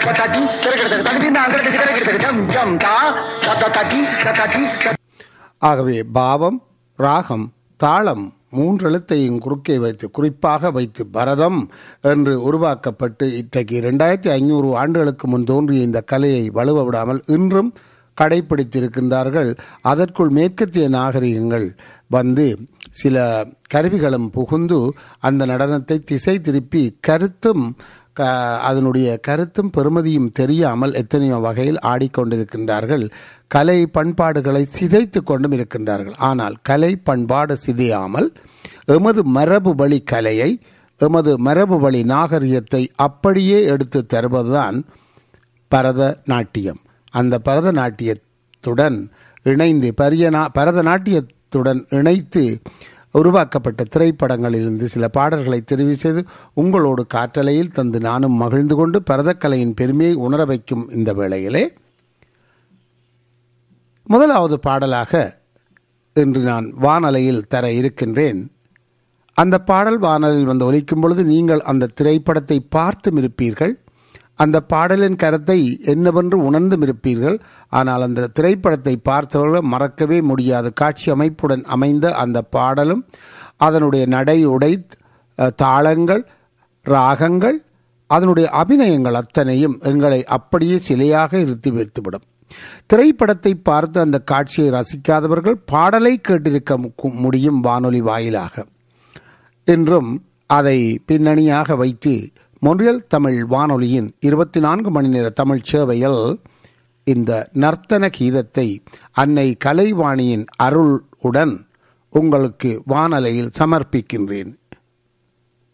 தகீஸ் தகீஸ் தகதினா அங்கட தகதினா ஜம் ஜம் தா தத தகீஸ் தகீஸ் ஆகவே பாவம் ராகம் தாளம் மூன்றெழுத்தையும் குறுக்கே வைத்து குறிப்பாக வைத்து பரதம் என்று உருவாக்கப்பட்டு இன்றைக்கு இரண்டாயிரத்தி ஐநூறு ஆண்டுகளுக்கு முன் தோன்றிய இந்த கலையை வலுவ விடாமல் இன்றும் கடைபிடித்திருக்கின்றார்கள் அதற்குள் மேற்கத்திய நாகரிகங்கள் வந்து சில கருவிகளும் புகுந்து அந்த நடனத்தை திசை திருப்பி கருத்தும் க அதனுடைய கருத்தும் பெருமதியும் தெரியாமல் எத்தனையோ வகையில் ஆடிக்கொண்டிருக்கின்றார்கள் கலை பண்பாடுகளை சிதைத்து கொண்டும் இருக்கின்றார்கள் ஆனால் கலை பண்பாடு சிதையாமல் எமது மரபு வழி கலையை எமது மரபு வழி நாகரிகத்தை அப்படியே எடுத்து தருவதுதான் பரத நாட்டியம் அந்த பரதநாட்டியத்துடன் இணைந்து பரியநா பரதநாட்டியத்துடன் இணைத்து உருவாக்கப்பட்ட திரைப்படங்களிலிருந்து சில பாடல்களை தெரிவு செய்து உங்களோடு காற்றலையில் தந்து நானும் மகிழ்ந்து கொண்டு பரதக்கலையின் பெருமையை உணர வைக்கும் இந்த வேளையிலே முதலாவது பாடலாக இன்று நான் வானலையில் தர இருக்கின்றேன் அந்த பாடல் வானலில் வந்து ஒலிக்கும் பொழுது நீங்கள் அந்த திரைப்படத்தை பார்த்தும் இருப்பீர்கள் அந்த பாடலின் கருத்தை என்னவென்று உணர்ந்தும் இருப்பீர்கள் ஆனால் அந்த திரைப்படத்தை பார்த்தவர்கள் மறக்கவே முடியாது காட்சி அமைப்புடன் அமைந்த அந்த பாடலும் அதனுடைய நடை உடை அஹ், தாளங்கள் ராகங்கள் அதனுடைய அபிநயங்கள் அத்தனையும் எங்களை அப்படியே சிலையாக இருத்தி வைத்துவிடும் திரைப்படத்தை பார்த்து அந்த காட்சியை ரசிக்காதவர்கள் பாடலை கேட்டிருக்க மு- முடியும் வானொலி வாயிலாக என்றும் அதை பின்னணியாக வைத்து மொன்றியல் தமிழ் வானொலியின் இருபத்தி நான்கு மணி நேர தமிழ் சேவையில் இந்த நர்த்தன கீதத்தை அன்னை கலைவாணியின் அருள் உடன் உங்களுக்கு வானலையில் சமர்ப்பிக்கின்றேன்